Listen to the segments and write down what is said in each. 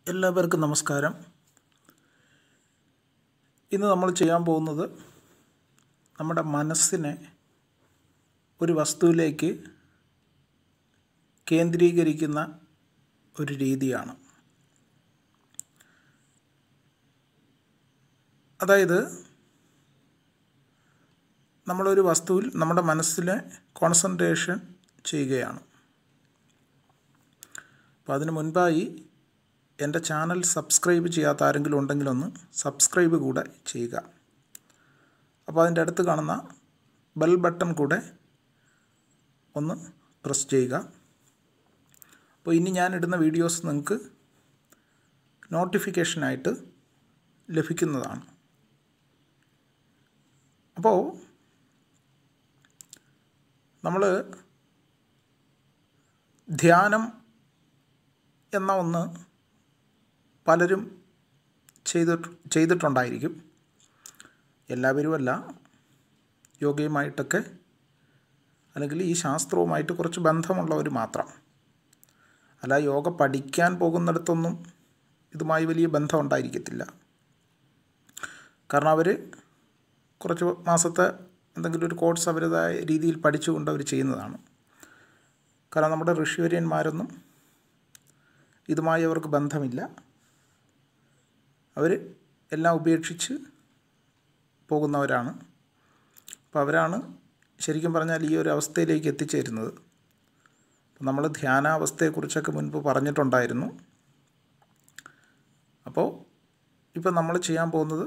എല്ലാവർക്കും നമസ്കാരം ഇന്ന് നമ്മൾ ചെയ്യാൻ പോകുന്നത് നമ്മുടെ മനസ്സിനെ ഒരു വസ്തുവിലേക്ക് കേന്ദ്രീകരിക്കുന്ന ഒരു രീതിയാണ് അതായത് നമ്മളൊരു വസ്തുവിൽ നമ്മുടെ മനസ്സിനെ കോൺസെൻട്രേഷൻ ചെയ്യുകയാണ് അപ്പോൾ അതിന് മുൻപായി എൻ്റെ ചാനൽ സബ്സ്ക്രൈബ് ചെയ്യാത്ത ആരെങ്കിലും ഉണ്ടെങ്കിലൊന്ന് സബ്സ്ക്രൈബ് കൂടെ ചെയ്യുക അപ്പോൾ അതിൻ്റെ അടുത്ത് കാണുന്ന ബെൽ ബട്ടൺ കൂടെ ഒന്ന് പ്രസ് ചെയ്യുക അപ്പോൾ ഇനി ഞാൻ ഇടുന്ന വീഡിയോസ് നിങ്ങൾക്ക് നോട്ടിഫിക്കേഷനായിട്ട് ലഭിക്കുന്നതാണ് അപ്പോൾ നമ്മൾ ധ്യാനം എന്ന ഒന്ന് പലരും ചെയ്തിട്ട് ചെയ്തിട്ടുണ്ടായിരിക്കും എല്ലാവരുമല്ല യോഗയുമായിട്ടൊക്കെ അല്ലെങ്കിൽ ഈ ശാസ്ത്രവുമായിട്ട് കുറച്ച് ബന്ധമുള്ളവർ മാത്രം അല്ല യോഗ പഠിക്കാൻ പോകുന്നിടത്തൊന്നും ഇതുമായി വലിയ ബന്ധം ഉണ്ടായിരിക്കത്തില്ല കാരണം അവർ കുറച്ച് മാസത്തെ എന്തെങ്കിലും ഒരു കോഴ്സ് അവരുടേതായ രീതിയിൽ പഠിച്ചുകൊണ്ട് അവർ ചെയ്യുന്നതാണ് കാരണം നമ്മുടെ ഋഷിവര്യന്മാരൊന്നും ഇതുമായി അവർക്ക് ബന്ധമില്ല അവർ എല്ലാം ഉപേക്ഷിച്ച് പോകുന്നവരാണ് അപ്പോൾ അവരാണ് ശരിക്കും പറഞ്ഞാൽ ഈ ഒരു അവസ്ഥയിലേക്ക് എത്തിച്ചേരുന്നത് അപ്പോൾ നമ്മൾ ധ്യാനാവസ്ഥയെക്കുറിച്ചൊക്കെ മുൻപ് പറഞ്ഞിട്ടുണ്ടായിരുന്നു അപ്പോൾ ഇപ്പം നമ്മൾ ചെയ്യാൻ പോകുന്നത്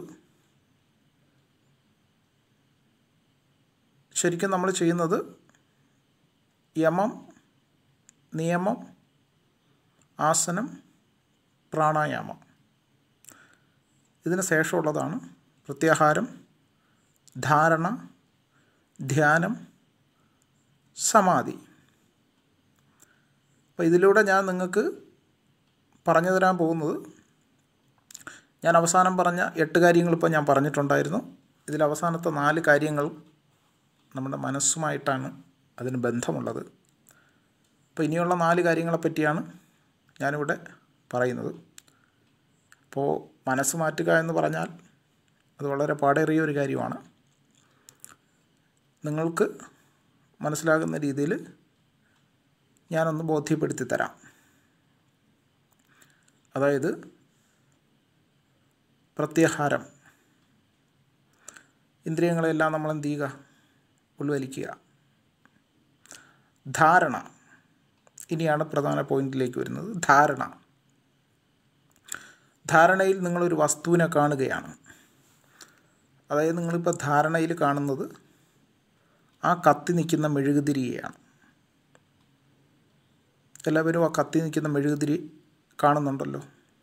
ശരിക്കും നമ്മൾ ചെയ്യുന്നത് യമം നിയമം ആസനം പ്രാണായാമം ഇതിന് ശേഷമുള്ളതാണ് പ്രത്യാഹാരം ധാരണ ധ്യാനം സമാധി അപ്പോൾ ഇതിലൂടെ ഞാൻ നിങ്ങൾക്ക് പറഞ്ഞു തരാൻ പോകുന്നത് ഞാൻ അവസാനം പറഞ്ഞ എട്ട് കാര്യങ്ങൾ ഇപ്പോൾ ഞാൻ പറഞ്ഞിട്ടുണ്ടായിരുന്നു ഇതിൽ അവസാനത്തെ നാല് കാര്യങ്ങൾ നമ്മുടെ മനസ്സുമായിട്ടാണ് അതിന് ബന്ധമുള്ളത് അപ്പോൾ ഇനിയുള്ള നാല് കാര്യങ്ങളെ പറ്റിയാണ് ഞാനിവിടെ പറയുന്നത് അപ്പോൾ മനസ്സ് മാറ്റുക എന്ന് പറഞ്ഞാൽ അത് വളരെ പാടേറിയ ഒരു കാര്യമാണ് നിങ്ങൾക്ക് മനസ്സിലാകുന്ന രീതിയിൽ ഞാനൊന്ന് ബോധ്യപ്പെടുത്തി തരാം അതായത് പ്രത്യാഹാരം ഇന്ദ്രിയങ്ങളെല്ലാം നമ്മൾ എന്ത് ചെയ്യുക ഉൾവലിക്കുക ധാരണ ഇനിയാണ് പ്രധാന പോയിന്റിലേക്ക് വരുന്നത് ധാരണ ധാരണയിൽ നിങ്ങളൊരു വസ്തുവിനെ കാണുകയാണ് അതായത് നിങ്ങളിപ്പോൾ ധാരണയിൽ കാണുന്നത് ആ കത്തി നിൽക്കുന്ന മെഴുകുതിരിയെയാണ് എല്ലാവരും ആ കത്തി നിൽക്കുന്ന മെഴുകുതിരി കാണുന്നുണ്ടല്ലോ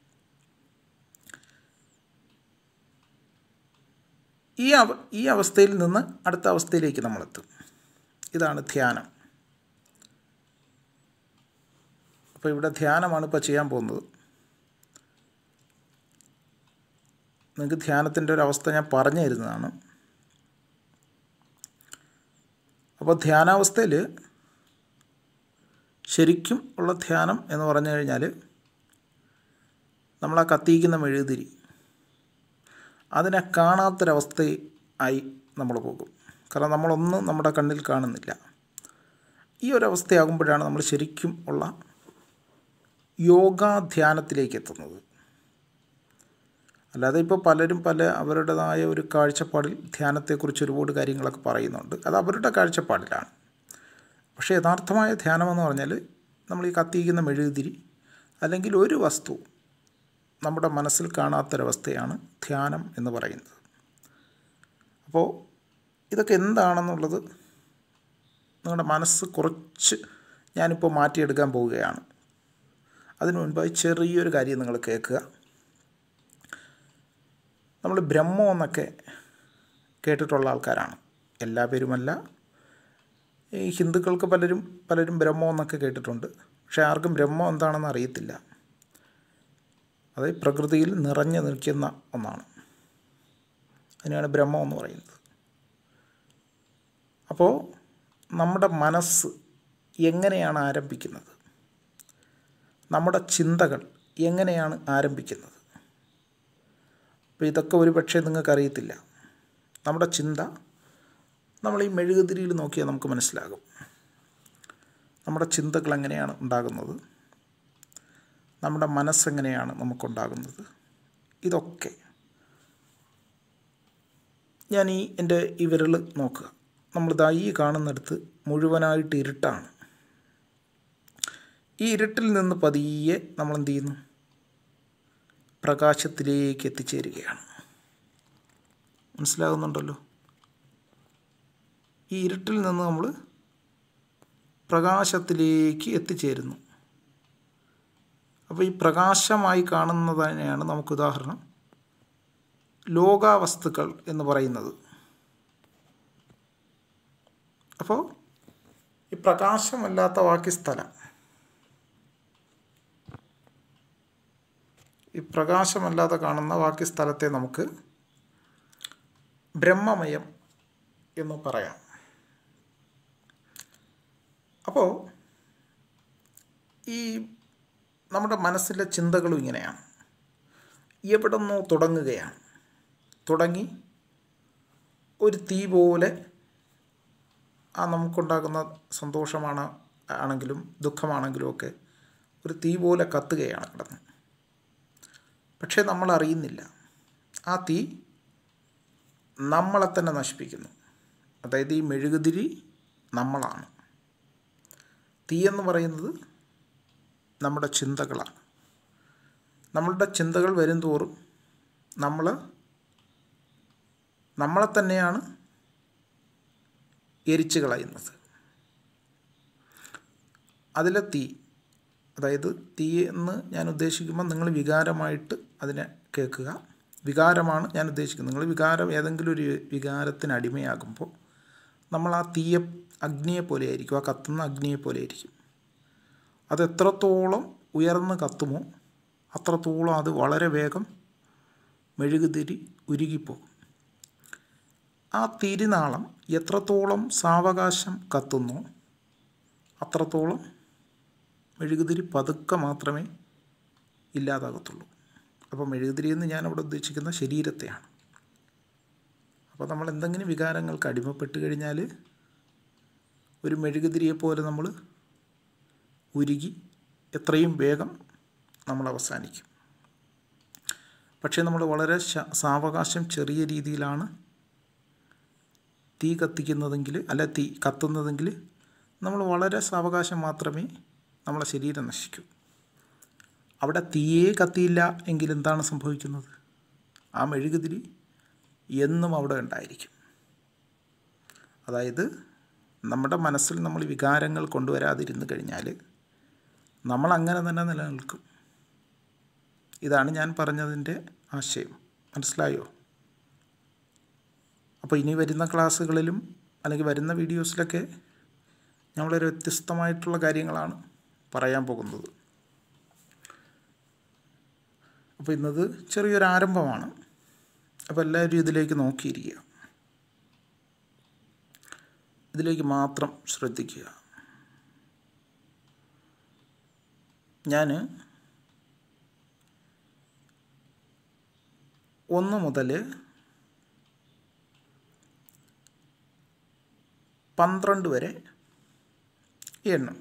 ഈ അവ ഈ അവസ്ഥയിൽ നിന്ന് അടുത്ത അവസ്ഥയിലേക്ക് നമ്മളെത്തും ഇതാണ് ധ്യാനം അപ്പോൾ ഇവിടെ ധ്യാനമാണ് ഇപ്പോൾ ചെയ്യാൻ പോകുന്നത് നിങ്ങൾക്ക് ധ്യാനത്തിൻ്റെ ഒരു അവസ്ഥ ഞാൻ പറഞ്ഞു തരുന്നതാണ് അപ്പോൾ ധ്യാനാവസ്ഥയിൽ ശരിക്കും ഉള്ള ധ്യാനം എന്ന് പറഞ്ഞു കഴിഞ്ഞാൽ നമ്മൾ ആ കത്തിയിക്കുന്ന മെഴുകുതിരി അതിനെ കാണാത്തൊരവസ്ഥ ആയി നമ്മൾ പോകും കാരണം നമ്മളൊന്നും നമ്മുടെ കണ്ണിൽ കാണുന്നില്ല ഈ ഒരവസ്ഥയാകുമ്പോഴാണ് നമ്മൾ ശരിക്കും ഉള്ള യോഗാധ്യാനത്തിലേക്ക് എത്തുന്നത് അല്ലാതെ ഇപ്പോൾ പലരും പല അവരുടേതായ ഒരു കാഴ്ചപ്പാടിൽ ധ്യാനത്തെക്കുറിച്ച് ഒരുപാട് കാര്യങ്ങളൊക്കെ പറയുന്നുണ്ട് അത് അവരുടെ കാഴ്ചപ്പാടിലാണ് പക്ഷേ യഥാർത്ഥമായ ധ്യാനം എന്ന് പറഞ്ഞാൽ നമ്മൾ ഈ കത്തിയിക്കുന്ന മെഴുകുതിരി അല്ലെങ്കിൽ ഒരു വസ്തു നമ്മുടെ മനസ്സിൽ കാണാത്തൊരവസ്ഥയാണ് ധ്യാനം എന്ന് പറയുന്നത് അപ്പോൾ ഇതൊക്കെ എന്താണെന്നുള്ളത് നിങ്ങളുടെ മനസ്സ് കുറച്ച് ഞാനിപ്പോൾ മാറ്റിയെടുക്കാൻ പോവുകയാണ് അതിനു മുൻപായി ചെറിയൊരു കാര്യം നിങ്ങൾ കേൾക്കുക നമ്മൾ ബ്രഹ്മം എന്നൊക്കെ കേട്ടിട്ടുള്ള ആൾക്കാരാണ് എല്ലാ പേരുമല്ല ഈ ഹിന്ദുക്കൾക്ക് പലരും പലരും ബ്രഹ്മം എന്നൊക്കെ കേട്ടിട്ടുണ്ട് പക്ഷേ ആർക്കും ബ്രഹ്മം എന്താണെന്ന് അറിയത്തില്ല അത് പ്രകൃതിയിൽ നിറഞ്ഞു നിൽക്കുന്ന ഒന്നാണ് അതിനാണ് ബ്രഹ്മം എന്ന് പറയുന്നത് അപ്പോൾ നമ്മുടെ മനസ്സ് എങ്ങനെയാണ് ആരംഭിക്കുന്നത് നമ്മുടെ ചിന്തകൾ എങ്ങനെയാണ് ആരംഭിക്കുന്നത് അപ്പോൾ ഇതൊക്കെ ഒരു പക്ഷേ നിങ്ങൾക്കറിയത്തില്ല നമ്മുടെ ചിന്ത നമ്മൾ ഈ മെഴുകുതിരിയിൽ നോക്കിയാൽ നമുക്ക് മനസ്സിലാകും നമ്മുടെ ചിന്തകൾ എങ്ങനെയാണ് ഉണ്ടാകുന്നത് നമ്മുടെ മനസ്സെങ്ങനെയാണ് നമുക്കുണ്ടാകുന്നത് ഇതൊക്കെ ഞാൻ ഈ എൻ്റെ ഈ വിരൽ നോക്കുക നമ്മളിതാ ഈ കാണുന്നിടത്ത് മുഴുവനായിട്ട് ഇരുട്ടാണ് ഈ ഇരുട്ടിൽ നിന്ന് പതിയെ നമ്മൾ എന്ത് ചെയ്യുന്നു പ്രകാശത്തിലേക്ക് എത്തിച്ചേരുകയാണ് മനസ്സിലാകുന്നുണ്ടല്ലോ ഈ ഇരുട്ടിൽ നിന്ന് നമ്മൾ പ്രകാശത്തിലേക്ക് എത്തിച്ചേരുന്നു അപ്പോൾ ഈ പ്രകാശമായി കാണുന്നതിനെയാണ് നമുക്ക് ഉദാഹരണം ലോകാവസ്തുക്കൾ എന്ന് പറയുന്നത് അപ്പോൾ ഈ പ്രകാശമല്ലാത്ത ബാക്കി സ്ഥലം ഈ പ്രകാശമല്ലാതെ കാണുന്ന ബാക്കി സ്ഥലത്തെ നമുക്ക് ബ്രഹ്മമയം എന്ന് പറയാം അപ്പോൾ ഈ നമ്മുടെ മനസ്സിലെ ചിന്തകളും ഇങ്ങനെയാണ് എവിടെ നിന്നോ തുടങ്ങുകയാണ് തുടങ്ങി ഒരു തീ പോലെ ആ നമുക്കുണ്ടാകുന്ന സന്തോഷമാണ് ആണെങ്കിലും ദുഃഖമാണെങ്കിലും ഒക്കെ ഒരു തീ പോലെ കത്തുകയാണ് കിടന്ന് പക്ഷേ നമ്മൾ അറിയുന്നില്ല ആ തീ നമ്മളെ തന്നെ നശിപ്പിക്കുന്നു അതായത് ഈ മെഴുകുതിരി നമ്മളാണ് തീ എന്ന് പറയുന്നത് നമ്മുടെ ചിന്തകളാണ് നമ്മളുടെ ചിന്തകൾ വരും തോറും നമ്മൾ നമ്മളെ തന്നെയാണ് എരിച്ചു കളയുന്നത് അതിലെ തീ അതായത് തീ എന്ന് ഞാൻ ഉദ്ദേശിക്കുമ്പോൾ നിങ്ങൾ വികാരമായിട്ട് അതിനെ കേൾക്കുക വികാരമാണ് ഞാൻ ഉദ്ദേശിക്കുന്നത് നിങ്ങൾ വികാരം ഏതെങ്കിലും ഒരു വികാരത്തിന് അടിമയാകുമ്പോൾ നമ്മൾ ആ തീയെ അഗ്നിയെ പോലെ ആയിരിക്കും ആ കത്തുന്ന അഗ്നിയെ പോലെ ആയിരിക്കും അത് എത്രത്തോളം ഉയർന്ന് കത്തുമോ അത്രത്തോളം അത് വളരെ വേഗം മെഴുകുതിരി ഉരുകിപ്പോകും ആ തിരിനാളം എത്രത്തോളം സാവകാശം കത്തുന്നോ അത്രത്തോളം മെഴുകുതിരി പതുക്കെ മാത്രമേ ഇല്ലാതാകത്തുള്ളൂ അപ്പോൾ മെഴുകുതിരി എന്ന് ഞാനവിടെ ഉദ്ദേശിക്കുന്ന ശരീരത്തെയാണ് അപ്പോൾ നമ്മൾ എന്തെങ്കിലും വികാരങ്ങൾക്ക് അടിമപ്പെട്ട് കഴിഞ്ഞാൽ ഒരു മെഴുകുതിരിയെ പോലെ നമ്മൾ ഉരുകി എത്രയും വേഗം നമ്മൾ അവസാനിക്കും പക്ഷേ നമ്മൾ വളരെ സാവകാശം ചെറിയ രീതിയിലാണ് തീ കത്തിക്കുന്നതെങ്കിൽ അല്ല തീ കത്തുന്നതെങ്കിൽ നമ്മൾ വളരെ സാവകാശം മാത്രമേ നമ്മളെ ശരീരം നശിക്കൂ അവിടെ തീയേ കത്തിയില്ല എങ്കിൽ എന്താണ് സംഭവിക്കുന്നത് ആ മെഴുകുതിരി എന്നും അവിടെ ഉണ്ടായിരിക്കും അതായത് നമ്മുടെ മനസ്സിൽ നമ്മൾ വികാരങ്ങൾ കൊണ്ടുവരാതിരുന്നു കഴിഞ്ഞാൽ നമ്മൾ അങ്ങനെ തന്നെ നിലനിൽക്കും ഇതാണ് ഞാൻ പറഞ്ഞതിൻ്റെ ആശയം മനസ്സിലായോ അപ്പോൾ ഇനി വരുന്ന ക്ലാസ്സുകളിലും അല്ലെങ്കിൽ വരുന്ന വീഡിയോസിലൊക്കെ ഞാൻ വളരെ വ്യത്യസ്തമായിട്ടുള്ള കാര്യങ്ങളാണ് പറയാൻ പോകുന്നത് അപ്പോൾ ഇന്നത് ചെറിയൊരു ആരംഭമാണ് അപ്പോൾ എല്ലാവരും ഇതിലേക്ക് നോക്കിയിരിക്കുക ഇതിലേക്ക് മാത്രം ശ്രദ്ധിക്കുക ഞാൻ ഒന്ന് മുതൽ പന്ത്രണ്ട് വരെ എണ്ണും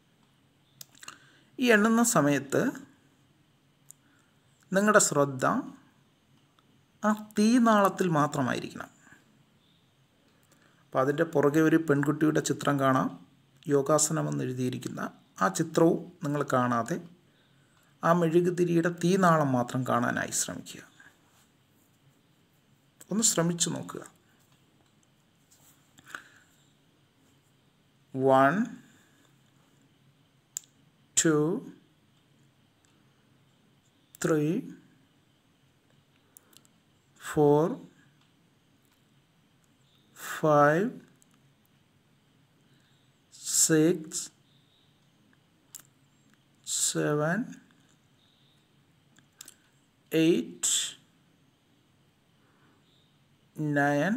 ഈ എണ്ണുന്ന സമയത്ത് നിങ്ങളുടെ ശ്രദ്ധ ആ തീനാളത്തിൽ മാത്രമായിരിക്കണം അപ്പോൾ അതിൻ്റെ പുറകെ ഒരു പെൺകുട്ടിയുടെ ചിത്രം കാണാം യോഗാസനമെന്ന് എഴുതിയിരിക്കുന്ന ആ ചിത്രവും നിങ്ങൾ കാണാതെ ആ മെഴുകുതിരിയുടെ തീനാളം മാത്രം കാണാനായി ശ്രമിക്കുക ഒന്ന് ശ്രമിച്ചു നോക്കുക one two three four five six seven eight nine,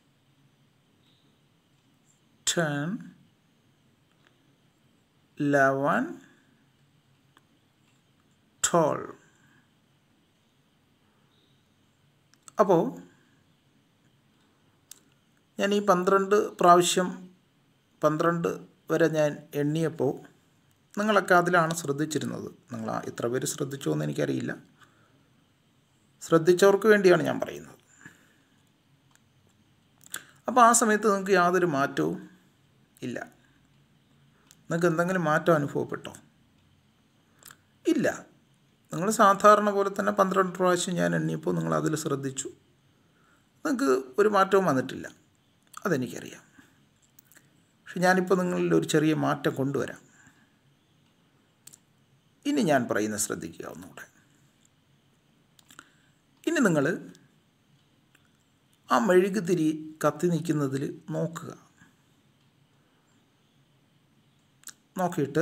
ten, eleven, tall അപ്പോൾ ഞാൻ ഈ പന്ത്രണ്ട് പ്രാവശ്യം പന്ത്രണ്ട് വരെ ഞാൻ എണ്ണിയപ്പോൾ നിങ്ങളൊക്കെ അതിലാണ് ശ്രദ്ധിച്ചിരുന്നത് നിങ്ങൾ ആ ഇത്ര പേര് ശ്രദ്ധിച്ചോ എന്ന് എനിക്കറിയില്ല ശ്രദ്ധിച്ചവർക്ക് വേണ്ടിയാണ് ഞാൻ പറയുന്നത് അപ്പോൾ ആ സമയത്ത് നിങ്ങൾക്ക് യാതൊരു മാറ്റവും ഇല്ല നിങ്ങൾക്ക് എന്തെങ്കിലും മാറ്റം അനുഭവപ്പെട്ടോ ഇല്ല നിങ്ങൾ സാധാരണ പോലെ തന്നെ പന്ത്രണ്ട് പ്രാവശ്യം ഞാൻ എണ്ണിയപ്പോൾ നിങ്ങൾ അതിൽ ശ്രദ്ധിച്ചു നിങ്ങൾക്ക് ഒരു മാറ്റവും വന്നിട്ടില്ല അതെനിക്കറിയാം പക്ഷെ ഞാനിപ്പോൾ നിങ്ങളിൽ ഒരു ചെറിയ മാറ്റം കൊണ്ടുവരാം ഇനി ഞാൻ പറയുന്നത് ശ്രദ്ധിക്കുക ഒന്നുകൂടെ ഇനി നിങ്ങൾ ആ മെഴുകുതിരി കത്തി നിൽക്കുന്നതിൽ നോക്കുക നോക്കിയിട്ട്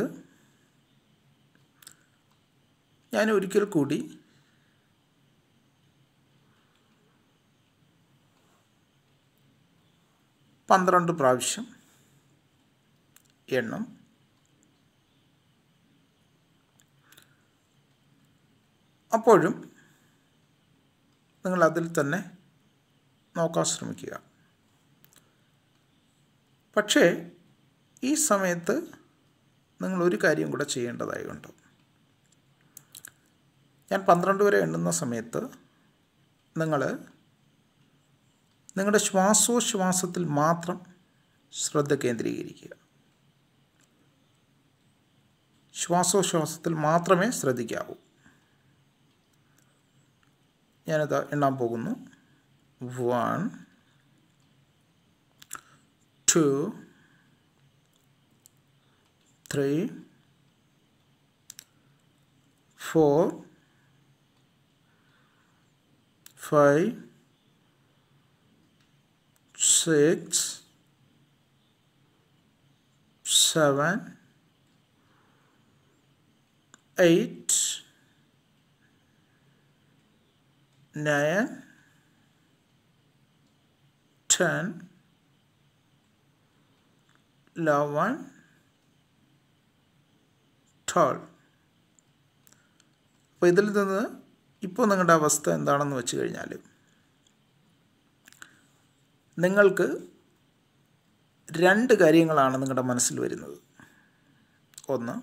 ഞാൻ ഒരിക്കൽ കൂടി പന്ത്രണ്ട് പ്രാവശ്യം എണ്ണം അപ്പോഴും നിങ്ങൾ അതിൽ തന്നെ നോക്കാൻ ശ്രമിക്കുക പക്ഷേ ഈ സമയത്ത് നിങ്ങൾ ഒരു കാര്യം കൂടെ ചെയ്യേണ്ടതായുണ്ട് ഞാൻ പന്ത്രണ്ട് വരെ എണ്ണുന്ന സമയത്ത് നിങ്ങൾ നിങ്ങളുടെ ശ്വാസോച്ഛ്വാസത്തിൽ മാത്രം ശ്രദ്ധ കേന്ദ്രീകരിക്കുക ശ്വാസോച്ഛ്വാസത്തിൽ മാത്രമേ ശ്രദ്ധിക്കാവൂ ഞാനത് എണ്ണാൻ പോകുന്നു one two three four five six seven eight nine, ten, eleven, twelve. അപ്പോൾ ഇതിൽ നിന്ന് ഇപ്പോൾ നിങ്ങളുടെ അവസ്ഥ എന്താണെന്ന് വെച്ച് കഴിഞ്ഞാൽ നിങ്ങൾക്ക് രണ്ട് കാര്യങ്ങളാണ് നിങ്ങളുടെ മനസ്സിൽ വരുന്നത് ഒന്ന്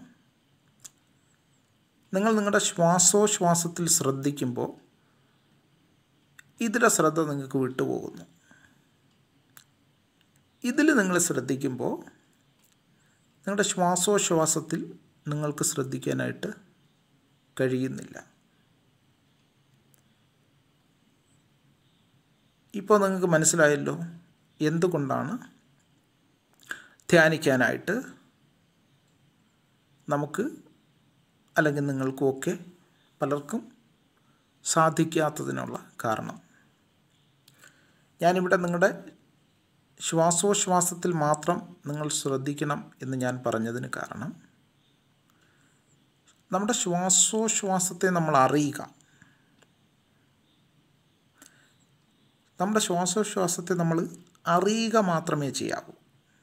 നിങ്ങൾ നിങ്ങളുടെ ശ്വാസോച്ഛ്വാസത്തിൽ ശ്രദ്ധിക്കുമ്പോൾ ഇതിലെ ശ്രദ്ധ നിങ്ങൾക്ക് വിട്ടുപോകുന്നു ഇതിൽ നിങ്ങൾ ശ്രദ്ധിക്കുമ്പോൾ നിങ്ങളുടെ ശ്വാസോച്ഛ്വാസത്തിൽ നിങ്ങൾക്ക് ശ്രദ്ധിക്കാനായിട്ട് കഴിയുന്നില്ല ഇപ്പോൾ നിങ്ങൾക്ക് മനസ്സിലായല്ലോ എന്തുകൊണ്ടാണ് ധ്യാനിക്കാനായിട്ട് നമുക്ക് അല്ലെങ്കിൽ നിങ്ങൾക്കുമൊക്കെ പലർക്കും സാധിക്കാത്തതിനുള്ള കാരണം ഞാനിവിടെ നിങ്ങളുടെ ശ്വാസോച്ഛ്വാസത്തിൽ മാത്രം നിങ്ങൾ ശ്രദ്ധിക്കണം എന്ന് ഞാൻ പറഞ്ഞതിന് കാരണം നമ്മുടെ ശ്വാസോച്ഛ്വാസത്തെ നമ്മൾ അറിയുക നമ്മുടെ ശ്വാസോച്ഛ്വാസത്തെ നമ്മൾ അറിയുക മാത്രമേ ചെയ്യാവൂ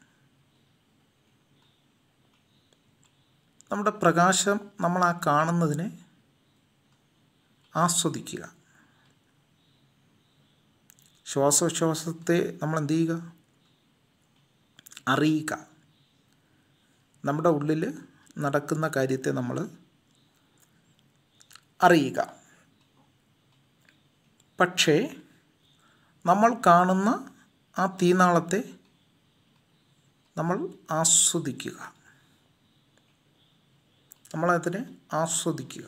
നമ്മുടെ പ്രകാശം നമ്മൾ ആ കാണുന്നതിനെ ആസ്വദിക്കുക ശ്വാസോച്ഛ്വാസത്തെ നമ്മൾ എന്ത് ചെയ്യുക അറിയുക നമ്മുടെ ഉള്ളിൽ നടക്കുന്ന കാര്യത്തെ നമ്മൾ അറിയുക പക്ഷേ നമ്മൾ കാണുന്ന ആ തീനാളത്തെ നമ്മൾ ആസ്വദിക്കുക നമ്മളതിനെ ആസ്വദിക്കുക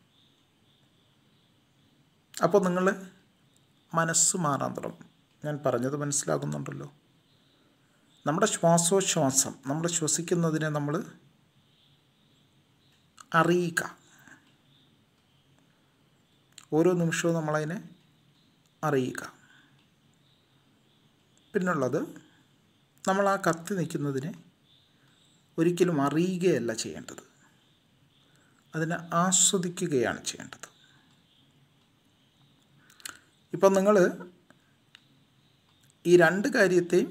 അപ്പോൾ നിങ്ങൾ മനസ്സ് മാറാൻ തുടങ്ങും ഞാൻ പറഞ്ഞത് മനസ്സിലാകുന്നുണ്ടല്ലോ നമ്മുടെ ശ്വാസോച്ഛ്വാസം നമ്മൾ ശ്വസിക്കുന്നതിനെ നമ്മൾ അറിയുക ഓരോ നിമിഷവും നമ്മളതിനെ അറിയുക പിന്നുള്ളത് നമ്മൾ ആ കത്തി നിൽക്കുന്നതിനെ ഒരിക്കലും അറിയുകയല്ല ചെയ്യേണ്ടത് അതിനെ ആസ്വദിക്കുകയാണ് ചെയ്യേണ്ടത് ഇപ്പം നിങ്ങൾ ഈ രണ്ട് കാര്യത്തെയും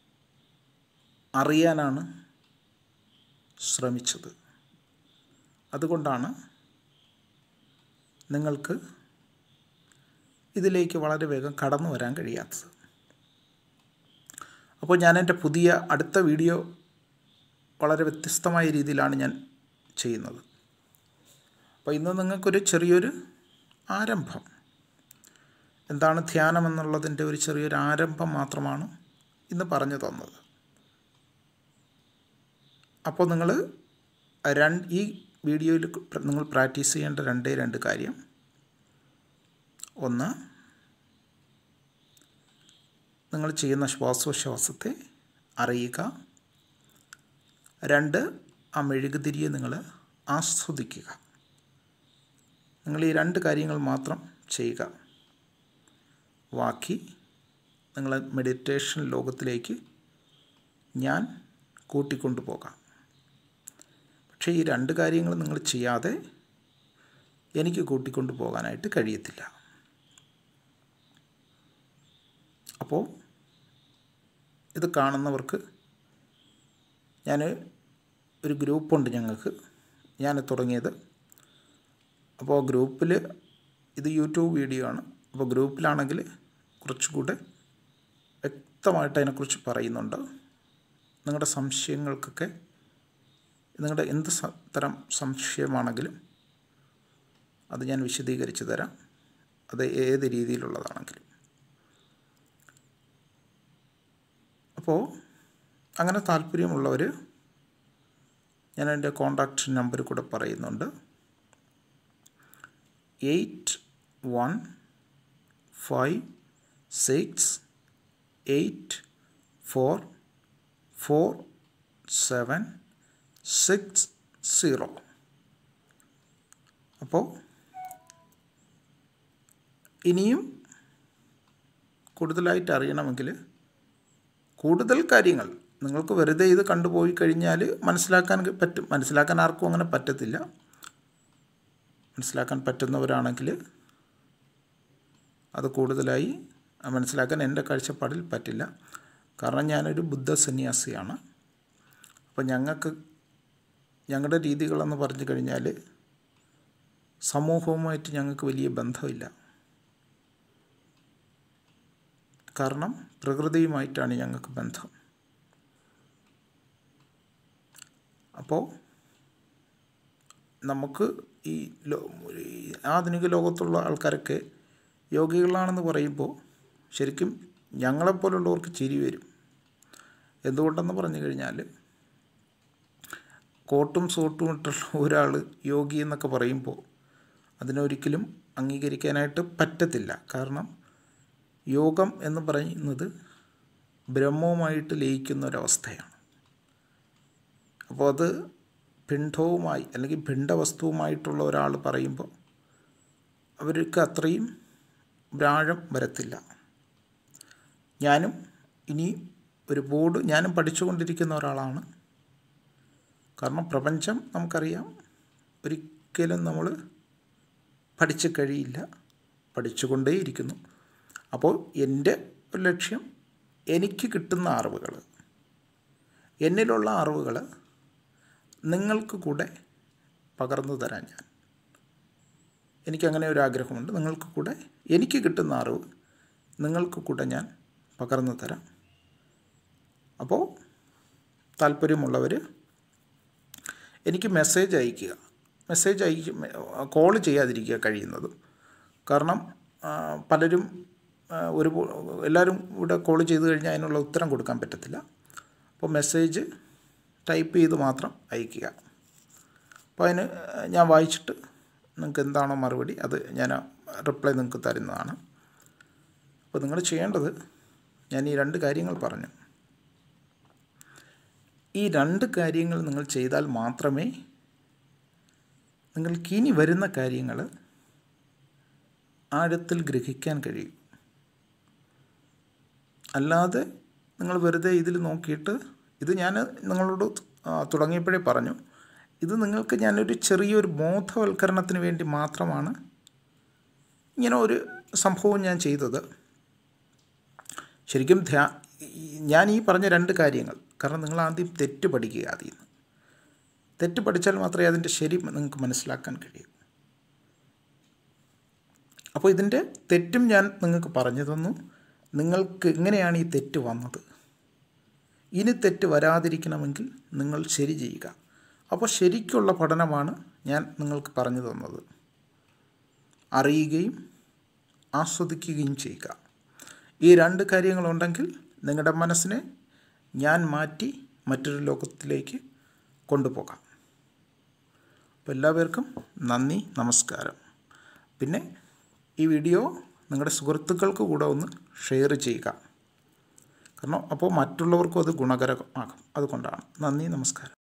അറിയാനാണ് ശ്രമിച്ചത് അതുകൊണ്ടാണ് നിങ്ങൾക്ക് ഇതിലേക്ക് വളരെ വേഗം കടന്നു വരാൻ കഴിയാത്തത് അപ്പോൾ ഞാൻ എൻ്റെ പുതിയ അടുത്ത വീഡിയോ വളരെ വ്യത്യസ്തമായ രീതിയിലാണ് ഞാൻ ചെയ്യുന്നത് അപ്പോൾ ഇന്ന് നിങ്ങൾക്കൊരു ചെറിയൊരു ആരംഭം എന്താണ് ധ്യാനം എന്നുള്ളതിൻ്റെ ഒരു ചെറിയൊരു ആരംഭം മാത്രമാണ് ഇന്ന് പറഞ്ഞു തന്നത് അപ്പോൾ നിങ്ങൾ രണ്ട് ഈ വീഡിയോയിൽ നിങ്ങൾ പ്രാക്ടീസ് ചെയ്യേണ്ട രണ്ടേ രണ്ട് കാര്യം ഒന്ന് നിങ്ങൾ ചെയ്യുന്ന ശ്വാസോച്ഛ്വാസത്തെ അറിയുക രണ്ട് ആ മെഴുകുതിരിയെ നിങ്ങൾ ആസ്വദിക്കുക നിങ്ങൾ ഈ രണ്ട് കാര്യങ്ങൾ മാത്രം ചെയ്യുക ബാക്കി നിങ്ങൾ മെഡിറ്റേഷൻ ലോകത്തിലേക്ക് ഞാൻ കൂട്ടിക്കൊണ്ടു പോകാം പക്ഷേ ഈ രണ്ട് കാര്യങ്ങൾ നിങ്ങൾ ചെയ്യാതെ എനിക്ക് കൂട്ടിക്കൊണ്ടു പോകാനായിട്ട് കഴിയത്തില്ല അപ്പോൾ ഇത് കാണുന്നവർക്ക് ഞാൻ ഒരു ഗ്രൂപ്പുണ്ട് ഞങ്ങൾക്ക് ഞാൻ തുടങ്ങിയത് അപ്പോൾ ഗ്രൂപ്പിൽ ഇത് യൂട്യൂബ് വീഡിയോ ആണ് അപ്പോൾ ഗ്രൂപ്പിലാണെങ്കിൽ കുറച്ചുകൂടെ വ്യക്തമായിട്ട് അതിനെക്കുറിച്ച് പറയുന്നുണ്ട് നിങ്ങളുടെ സംശയങ്ങൾക്കൊക്കെ നിങ്ങളുടെ എന്ത് തരം സംശയമാണെങ്കിലും അത് ഞാൻ വിശദീകരിച്ച് തരാം അത് ഏത് രീതിയിലുള്ളതാണെങ്കിലും അപ്പോൾ അങ്ങനെ താല്പര്യമുള്ളവർ ഞാൻ എൻ്റെ കോണ്ടാക്റ്റ് നമ്പർ കൂടെ പറയുന്നുണ്ട് eight one five six eight four four seven six zero അപ്പോൾ ഇനിയും കൂടുതലായിട്ട് അറിയണമെങ്കിൽ കൂടുതൽ കാര്യങ്ങൾ നിങ്ങൾക്ക് വെറുതെ ഇത് കണ്ടുപോയി കഴിഞ്ഞാൽ മനസ്സിലാക്കാൻ പറ്റും മനസ്സിലാക്കാൻ ആർക്കും അങ്ങനെ പറ്റത്തില്ല മനസ്സിലാക്കാൻ പറ്റുന്നവരാണെങ്കിൽ അത് കൂടുതലായി മനസ്സിലാക്കാൻ എൻ്റെ കാഴ്ചപ്പാടിൽ പറ്റില്ല കാരണം ഞാനൊരു ബുദ്ധ സന്യാസിയാണ് അപ്പോൾ ഞങ്ങൾക്ക് ഞങ്ങളുടെ രീതികളെന്ന് പറഞ്ഞു കഴിഞ്ഞാൽ സമൂഹവുമായിട്ട് ഞങ്ങൾക്ക് വലിയ ബന്ധമില്ല കാരണം പ്രകൃതിയുമായിട്ടാണ് ഞങ്ങൾക്ക് ബന്ധം അപ്പോൾ നമുക്ക് ഈ ലോ ഈ ആധുനിക ലോകത്തുള്ള ആൾക്കാരൊക്കെ യോഗികളാണെന്ന് പറയുമ്പോൾ ശരിക്കും ഞങ്ങളെപ്പോലുള്ളവർക്ക് ചിരി വരും എന്തുകൊണ്ടെന്ന് പറഞ്ഞു കഴിഞ്ഞാൽ കോട്ടും സൂട്ടും ഇട്ടുള്ള ഒരാൾ യോഗി എന്നൊക്കെ പറയുമ്പോൾ അതിനൊരിക്കലും അംഗീകരിക്കാനായിട്ട് പറ്റത്തില്ല കാരണം യോഗം എന്ന് പറയുന്നത് ബ്രഹ്മവുമായിട്ട് ലയിക്കുന്ന ഒരവസ്ഥയാണ് അപ്പോൾ അത് പിണ്ഡവുമായി അല്ലെങ്കിൽ പിണ്ഡവസ്തുവുമായിട്ടുള്ള ഒരാൾ പറയുമ്പോൾ അവർക്ക് അത്രയും വ്യാഴം വരത്തില്ല ഞാനും ഇനി ഒരു ബോർഡ് ഞാനും പഠിച്ചുകൊണ്ടിരിക്കുന്ന ഒരാളാണ് കാരണം പ്രപഞ്ചം നമുക്കറിയാം ഒരിക്കലും നമ്മൾ പഠിച്ചു കഴിയില്ല പഠിച്ചുകൊണ്ടേയിരിക്കുന്നു അപ്പോൾ എൻ്റെ ഒരു ലക്ഷ്യം എനിക്ക് കിട്ടുന്ന അറിവുകൾ എന്നിലുള്ള അറിവുകൾ നിങ്ങൾക്ക് കൂടെ പകർന്നു തരാൻ ഞാൻ എനിക്കങ്ങനെ ഒരു ആഗ്രഹമുണ്ട് നിങ്ങൾക്ക് കൂടെ എനിക്ക് കിട്ടുന്ന അറിവ് നിങ്ങൾക്ക് കൂടെ ഞാൻ പകർന്നു തരാം അപ്പോൾ താല്പര്യമുള്ളവർ എനിക്ക് മെസ്സേജ് അയയ്ക്കുക മെസ്സേജ് അയക്കും കോൾ ചെയ്യാതിരിക്കുക കഴിയുന്നതും കാരണം പലരും ഒരു എല്ലാവരും ഇവിടെ കോൾ ചെയ്ത് കഴിഞ്ഞാൽ അതിനുള്ള ഉത്തരം കൊടുക്കാൻ പറ്റത്തില്ല അപ്പോൾ മെസ്സേജ് ടൈപ്പ് ചെയ്ത് മാത്രം അയയ്ക്കുക അപ്പോൾ അതിന് ഞാൻ വായിച്ചിട്ട് നിങ്ങൾക്ക് എന്താണോ മറുപടി അത് ഞാൻ റിപ്ലൈ നിങ്ങൾക്ക് തരുന്നതാണ് അപ്പോൾ നിങ്ങൾ ചെയ്യേണ്ടത് ഞാൻ ഈ രണ്ട് കാര്യങ്ങൾ പറഞ്ഞു ഈ രണ്ട് കാര്യങ്ങൾ നിങ്ങൾ ചെയ്താൽ മാത്രമേ നിങ്ങൾക്ക് ഇനി വരുന്ന കാര്യങ്ങൾ ആഴത്തിൽ ഗ്രഹിക്കാൻ കഴിയും അല്ലാതെ നിങ്ങൾ വെറുതെ ഇതിൽ നോക്കിയിട്ട് ഇത് ഞാൻ നിങ്ങളോട് തുടങ്ങിയപ്പോഴേ പറഞ്ഞു ഇത് നിങ്ങൾക്ക് ഞാനൊരു ചെറിയൊരു ബോധവൽക്കരണത്തിന് വേണ്ടി മാത്രമാണ് ഇങ്ങനെ ഒരു സംഭവം ഞാൻ ചെയ്തത് ശരിക്കും ധ്യാ ഞാൻ ഈ പറഞ്ഞ രണ്ട് കാര്യങ്ങൾ കാരണം നിങ്ങൾ ആദ്യം തെറ്റ് പഠിക്കുക ആദ്യം തെറ്റ് പഠിച്ചാൽ മാത്രമേ അതിൻ്റെ ശരി നിങ്ങൾക്ക് മനസ്സിലാക്കാൻ കഴിയൂ അപ്പോൾ ഇതിൻ്റെ തെറ്റും ഞാൻ നിങ്ങൾക്ക് പറഞ്ഞു തന്നു നിങ്ങൾക്ക് എങ്ങനെയാണ് ഈ തെറ്റ് വന്നത് ഇനി തെറ്റ് വരാതിരിക്കണമെങ്കിൽ നിങ്ങൾ ശരി ചെയ്യുക അപ്പോൾ ശരിക്കുള്ള പഠനമാണ് ഞാൻ നിങ്ങൾക്ക് പറഞ്ഞു തന്നത് അറിയുകയും ആസ്വദിക്കുകയും ചെയ്യുക ഈ രണ്ട് കാര്യങ്ങളുണ്ടെങ്കിൽ നിങ്ങളുടെ മനസ്സിനെ ഞാൻ മാറ്റി മറ്റൊരു ലോകത്തിലേക്ക് കൊണ്ടുപോകാം അപ്പോൾ എല്ലാവർക്കും നന്ദി നമസ്കാരം പിന്നെ ഈ വീഡിയോ നിങ്ങളുടെ സുഹൃത്തുക്കൾക്ക് കൂടെ ഒന്ന് ഷെയർ ചെയ്യുക കാരണം അപ്പോൾ മറ്റുള്ളവർക്കും അത് ഗുണകരമാകും അതുകൊണ്ടാണ് നന്ദി നമസ്കാരം